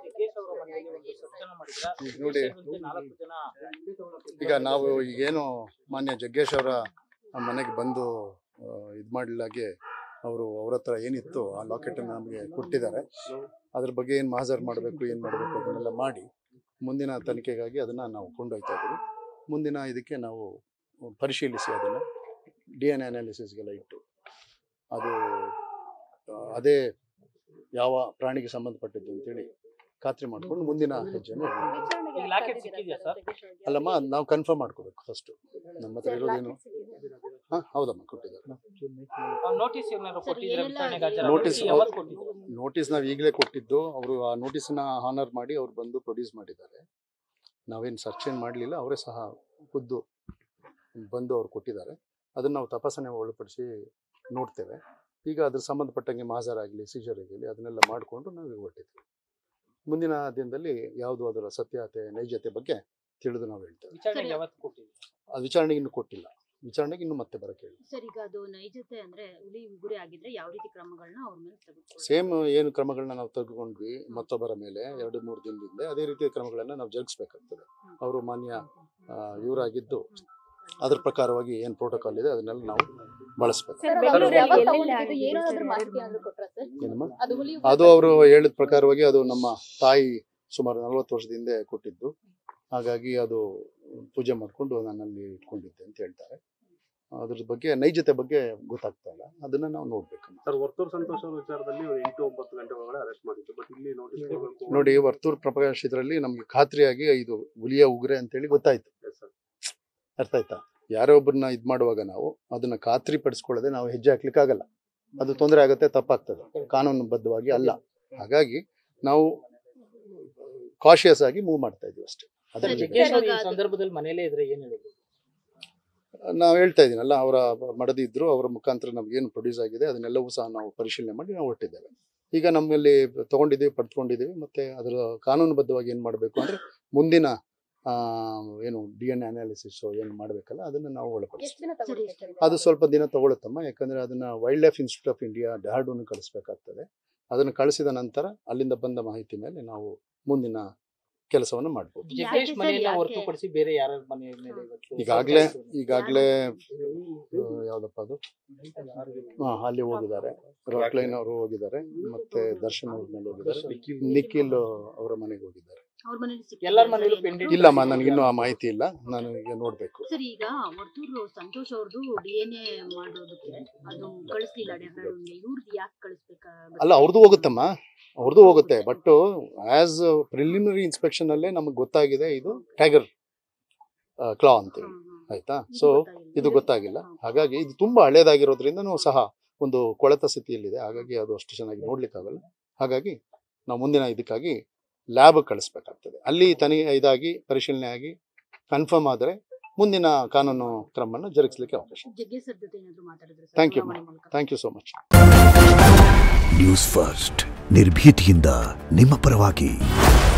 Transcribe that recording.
ಜಗ್ಗೇಶ್ ಅವರ ಮನೆಯಲ್ಲಿ ಒಂದು ಸರ್ಚನ ಮಾಡಿದ್ರ ಈಗ ನೋಡಿ ನಾಲ್ಕು ಜನ ಈಗ ನಾವು ಈಗೇನು ಮಾನ್ಯ ಜಗ್ಗೇಶ್ ಅವರ ಮನೆಗೆ ಬಂದು ಇದು ಮಾಡಲಾಗೆ ಅವರು ಅವ್ರ ಹತ್ರ ಏನಿತ್ತು ಆ ಲಾಕೆಟನ್ನು ನಮಗೆ ಕೊಟ್ಟಿದ್ದಾರೆ ಅದ್ರ ಬಗ್ಗೆ ಏನು ಮಾಜರ್ ಮಾಡಬೇಕು ಏನು ಮಾಡಬೇಕು ಅದನ್ನೆಲ್ಲ ಮಾಡಿ ಮುಂದಿನ ತನಿಖೆಗಾಗಿ ಅದನ್ನು ನಾವು ಕೊಂಡೊಯ್ತಾ ಇದ್ದೀವಿ ಮುಂದಿನ ಇದಕ್ಕೆ ನಾವು ಪರಿಶೀಲಿಸಿ ಅದನ್ನು ಡಿ ಎನ್ ಅನಾಲಿಸಿಸ್ಗೆಲ್ಲ ಇಟ್ಟು ಅದು ಆ, ಅದೇ ಯಾವ ಪ್ರಾಣಿಗೆ ಸಂಬಂಧಪಟ್ಟಿದ್ದು ಅಂತೇಳಿ ಖಾತ್ರಿ ಮಾಡ್ಕೊಂಡು ಮುಂದಿನ ಹೆಜ್ಜೆಯನ್ನು ಇಡ್ತೀವಿ. ಈಗ ಲಾಕೆಟ್ ಸಿಕ್ಕಿದ್ಯಾ ಸರ್ ಅಲ್ಲಮ್ಮ ಅದ್ ನಾವು ಕನ್ಫರ್ಮ್ ಮಾಡ್ಕೋಬೇಕು ಫಸ್ಟ್ ನಮ್ಮ ಹತ್ರ ಇರೋದೇನು ಹಾ ಹೌದಮ್ಮ ಕೊಟ್ಟಿದ್ದಾರೆ ನೋಟಿಸ್ ಏನಾದ್ರು ಕೊಟ್ಟಿದ್ರೆ ಏನೆಲ್ಲ ವಿಚಾರಣೆಗೆ ಹಾಜರಾಗಕ್ಕೆ Notice ಯಾವತ್ತು ಕೊಟ್ಟಿದ್ರು ನೋಟಿಸ್ ನಾವು ಈಗಲೇ ಕೊಟ್ಟಿದ್ದು ಅವರು ಆ ನೋಟಿಸ್ನ ಹಾನರ್ ಮಾಡಿ ಅವ್ರು ಬಂದು ಪ್ರೊಡ್ಯೂಸ್ ಮಾಡಿದ್ದಾರೆ ನಾವೇನು ಸರ್ಚ್ ಏನು ಮಾಡಲಿಲ್ಲ ಅವರೇ ಸಹ ಖುದ್ದು ಬಂದು ಅವ್ರು ಕೊಟ್ಟಿದ್ದಾರೆ ಅದನ್ನು ನಾವು ತಪಾಸಣೆ ಒಳಪಡಿಸಿ ನೋಡ್ತೇವೆ ಈಗ ಅದ್ರ ಸಂಬಂಧಪಟ್ಟಂಗೆ ಮಾಜರ್ ಆಗಲಿ ಸೀಜರ್ ಆಗಲಿ ಅದನ್ನೆಲ್ಲ ಮಾಡಿಕೊಂಡು ನಾವು ಈಗ ಹೊಟ್ಟಿದ್ವಿ ಮುಂದಿನ ದಿನದಲ್ಲಿ ಯಾವುದು ಅದರ ಸತ್ಯತೆ ನೈಜತೆ ಬಗ್ಗೆ ತಿಳಿದು ನಾವು ಹೇಳ್ತೇವೆ ವಿಚಾರಣೆಗೆ ಯಾವತ್ತು ಕೊಟ್ಟಿದ್ರು ಅದು ವಿಚಾರಣೆಗೆ ಇನ್ನೂ ಕೊಟ್ಟಿಲ್ಲ ವಿಚಾರಣೆಗೆ ಇನ್ನೂ ಮತ್ತೆ ಬರಕ್ಕೆ ಹೇಳಿ ಸರ್ ಈಗ ಅದು ನೈಜತೆ ಅಂದ್ರೆ ಹುಲಿ ಉಗುರಿ ಆಗಿದ್ರೆ ಯಾವ ರೀತಿ ಕ್ರಮಗಳನ್ನ ಅವ್ರ ಮೇಲೆ ತೆಗೆದುಕೊಳ್ಳಿ ಸೇಮ್ ಏನು ಕ್ರಮಗಳನ್ನ ನಾವು ತೆಗೆದುಕೊಂಡ್ವಿ ಮತ್ತೊಬ್ಬರ ಮೇಲೆ ಎರಡು ಮೂರು ದಿನದಿಂದ ಅದೇ ರೀತಿಯ ಕ್ರಮಗಳನ್ನ ನಾವು ಜರುಗಿಸ್ಬೇಕಾಗ್ತದೆ ಅವರು ಮಾನ್ಯ ಆ, ಇವರಾಗಿದ್ದು ಅದ್ರ ಪ್ರಕಾರವಾಗಿ ಏನು ಪ್ರೋಟೋಕಾಲ್ ಇದೆ ಅದನ್ನೆಲ್ಲ ನಾವು ಬಳಸ್ಬೇಕು ಸರ್, ಬೆಂಗಳೂರಲ್ಲಿ ಬೆಂಗಳೂರಲ್ಲಿ ಯಾವಾಗ ಎಲ್ಲೆಲ್ಲಿ ತಗೊಂಡಿದ್ದು? ಆಗಿದೆ ಏನಾದ್ರು ಸರ್? ಮಾಹಿತಿ ಏನಾದ್ರು ಕೊಟ್ರಾ ಸರ್? ಏನಮ್ಮ ಅದು ಹುಲಿ ಅದು ಅವರು ಹೇಳಿದ ಪ್ರಕಾರವಾಗಿ ಅದು ನಮ್ಮ ತಾಯಿ ಸುಮಾರು ನಲವತ್ತು ವರ್ಷದ ಹಿಂದೆ ಕೊಟ್ಟಿದ್ದು ಹಾಗಾಗಿ ಅದು ಪೂಜೆ ಮಾಡಿಕೊಂಡು ನನ್ನಲ್ಲಿ ಇಟ್ಕೊಂಡಿದ್ದೆ ಅಂತ ಹೇಳ್ತಾರೆ ಅದ್ರ ಬಗ್ಗೆ ನೈಜತೆ ಬಗ್ಗೆ ಗೊತ್ತಾಗ್ತಾ ಇಲ್ಲ ಅದನ್ನ ನಾವು ನೋಡ್ಬೇಕು ಸರ್ ವರ್ತೂರ್ ಸಂತೋಷ್ ಅವ್ರ ವಿಚಾರದಲ್ಲಿ ಒಂದು ಎಂಟು ಒಂಬತ್ತು ಗಂಟೆ ಒಳಗಡೆ ಅರೆಸ್ಟ್ ಮಾಡಿತ್ತು ಬಟ್ ಇಲ್ಲಿ ನೋಟಿಸ್ ಕೊಡಬೇಕು ನೋಡಿ ವರ್ತೂರ್ ಪ್ರಕಾಶ್ ಇದರಲ್ಲಿ ನಮ್ಗೆ ಖಾತ್ರಿಯಾಗಿ ಇದು ಹುಲಿಯ ಉಗುರೆ ಅಂತೇಳಿ ಗೊತ್ತಾಯ್ತು ಸರ್ ಅರ್ಥ ಆಯ್ತಾ ಯಾರೋ ಒಬ್ಬರನ್ನ ಇದು ಮಾಡುವಾಗ ನಾವು ಅದನ್ನ ಖಾತ್ರಿ ಪಡಿಸ್ಕೊಳ್ಳದೆ ನಾವು ಹೆಜ್ಜೆ ಹಾಕ್ಲಿಕ್ಕೆ ಆಗಲ್ಲ ಅದು ತೊಂದರೆ ಆಗುತ್ತೆ ತಪ್ಪಾಗ್ತದೆ ಕಾನೂನುಬದ್ಧವಾಗಿ ಅಲ್ಲ ಹಾಗಾಗಿ ನಾವು ಕಾಶಿಯಸ್ ಆಗಿ ಮೂವ್ ಮಾಡ್ತಾ ಇದೀವಿ ಅಷ್ಟೇ ಅದ್ರ ಸರಿ, ಜೊತೆ ಜಗ್ಗೇಶ್ ಅವರು ಈ ಇವಾಗ ಅದು- ಸಂದರ್ಭದಲ್ಲಿ ಮನೇಲೇ ಇದ್ರೆ ಏನ್ ಹೇಳಿದ್ರು ನಾವು ಹೇಳ್ತಾ ಇದೀನಲ್ಲ ಅವರ ಮಡದಿ ಇದ್ರು ಅವರ ಮುಖಾಂತರ ನಮ್ಗೇನು ಪ್ರೊಡ್ಯೂಸ್ ಆಗಿದೆ ಅದನ್ನೆಲ್ಲವೂ ಸಹ ನಾವು ಪರಿಶೀಲನೆ ಮಾಡಿ ನಾವು ಹೊರಟಿದ್ದೇವೆ ಈಗ ನಮ್ಮಲ್ಲಿ ತಗೊಂಡಿದ್ದೀವಿ ಪಡ್ಕೊಂಡಿದ್ದೀವಿ ಮತ್ತೆ ಅದರ ಕಾನೂನುಬದ್ಧವಾಗಿ ಏನು ಮಾಡಬೇಕು ಅಂದ್ರೆ ಮುಂದಿನ ಆ, ಏನು ಡಿ ಎನ್ ಅನಾಲಿಸಿಸ್ ಏನು ಮಾಡಬೇಕಲ್ಲ ಅದನ್ನು ನಾವು ಎಷ್ಟು ಒಳಪಡಿಸ್ತೀವಿ ದಿನ ತಗೊಳುತ್ತೆ ಸರ್ ಇದು? ಅದು ಸ್ವಲ್ಪ ದಿನ ತಗೊಳುತ್ತಮ್ಮ ಯಾಕಂದ್ರೆ ಅದನ್ನ wildlife institute of India Dehradun ಕಳಿಸ್ಬೇಕಾಗ್ತದೆ ಅದನ್ನು ಕಳಿಸಿದ ನಂತರ ಅಲ್ಲಿಂದ ಬಂದ ಮಾಹಿತಿ ಮೇಲೆ ನಾವು ಮುಂದಿನ ಕೆಲಸವನ್ನು ಮಾಡ್ಬೋದು ಯಾಕೆ ಜಗ್ಗೇಶ್ ಸರ್, ಮನೆಯನ್ನ ಯಾಕೆ? ಹೊರತುಪಡಿಸಿ ಬೇರೆ ಯಾರ ಮನೆ ಮೇಲೆ ಇವತ್ತು ಈಗಾಗ್ಲೇ ಸರ್, ಈಗಾಗಲೇ ಯಾವ್ದಪ್ಪ ಅದು ಹಾ ಅಲ್ಲಿ ಹೋಗಿದ್ದಾರೆ ರಾಕ್ಲೈನ್ ಅವರು ಹೋಗಿದ್ದಾರೆ ಮತ್ತೆ ದರ್ಶನ್ ಅವ್ರ ಮೇಲೆ ಹೋಗಿದ್ದಾರೆ ನಿಖಿಲ್ ಅವರ ಮನೆಗೆ ಹೋಗಿದ್ದಾರೆ ಅವ್ರ ಮನೇಲಿ ಸಿಕ್ಕಿದ್ಯಾ ಎಲ್ಲರ ಸರ್ ಮನೇಲೂ ಏನಾದ್ರು? pendant ಇಲ್ಲಮ್ಮ ನನಗಿನ್ನೂ ಆ ಮಾಹಿತಿ ಇಲ್ಲ ನಾನು ಈಗ ನೋಡ್ಬೇಕು ಸರ್ ಈಗ ವರ್ತೂರು ಸಂತೋಷ್ ಅವ್ರದ್ದು ಡಿ ಎನ್ ಎ ಮಾಡೋದಕ್ಕೆ ಅದು ಕಳಿಸ್ಲಿಲ್ಲ ಡೆಹ್ರಾಡೂನ್ಗೆ ಇವ್ರದ್ದು ಯಾಕೆ ಕಳಿಸ್ಬೇಕಾಗುತ್ತೆ ಅಲ್ಲ ಅವ್ರದ್ದು ಹೋಗುತ್ತಮ್ಮ ಅವ್ರದ್ದು ಹೋಗುತ್ತೆ ಬಟ್ ಆಸ್ ಪ್ರಿಲಿಮಿನರಿ ಇನ್ಸ್ಪೆಕ್ಷನ್ ಅಲ್ಲೇ ನಮಗೆ ಗೊತ್ತಾಗಿದೆ ಇದು ಟೈಗರ್ ಕ್ಲಾ ಅಂತೇಳಿ ಹ್ಮ್, ಹ್ಮ್. ಆಯ್ತಾ ಇದು ಸೊ ಗೊತ್ತಾಗಿಲ್ಲ. ಇದು ಗೊತ್ತಾಗಿಲ್ಲ ಹಾ. ಹಾಗಾಗಿ ಇದು ತುಂಬಾ ಹಳೇದಾಗಿರೋದ್ರಿಂದನೂ ಸಹ ಒಂದು ಕೊಳೆತ ಸ್ಥಿತಿಯಲ್ಲಿದೆ ಹಾಗಾಗಿ ಅದು ಅಷ್ಟು ಚೆನ್ನಾಗಿ ನೋಡ್ಲಿಕ್ಕಾಗಲ್ಲ ಹಾಗಾಗಿ ನಾವು ಮುಂದಿನ ಇದಕ್ಕಾಗಿ ಲ್ಯಾಬ್ ಕಳಿಸ್ಬೇಕಾಗ್ತದೆ ಅಲ್ಲಿ ತನಿ ಇದಾಗಿ ಪರಿಶೀಲನೆ ಆಗಿ ಕನ್ಫರ್ಮ್ ಆದರೆ ಮುಂದಿನ ಕಾನೂನು ಕ್ರಮವನ್ನು ಜರುಗಿಸಲಿಕ್ಕೆ ಅವಕಾಶ ಜಗ್ಗೇಶ್ ಸರ್ ಜೊತೆ ಏನಾದ್ರು ಮಾತಾಡಿದ್ರೆ Thank you, ದೂರವಾಣಿ ಮೂಲಕ thank you so much news first ನಿರ್ಭೀತಿಯಿಂದ ನಿಮ್ಮ ಪರವಾಗಿ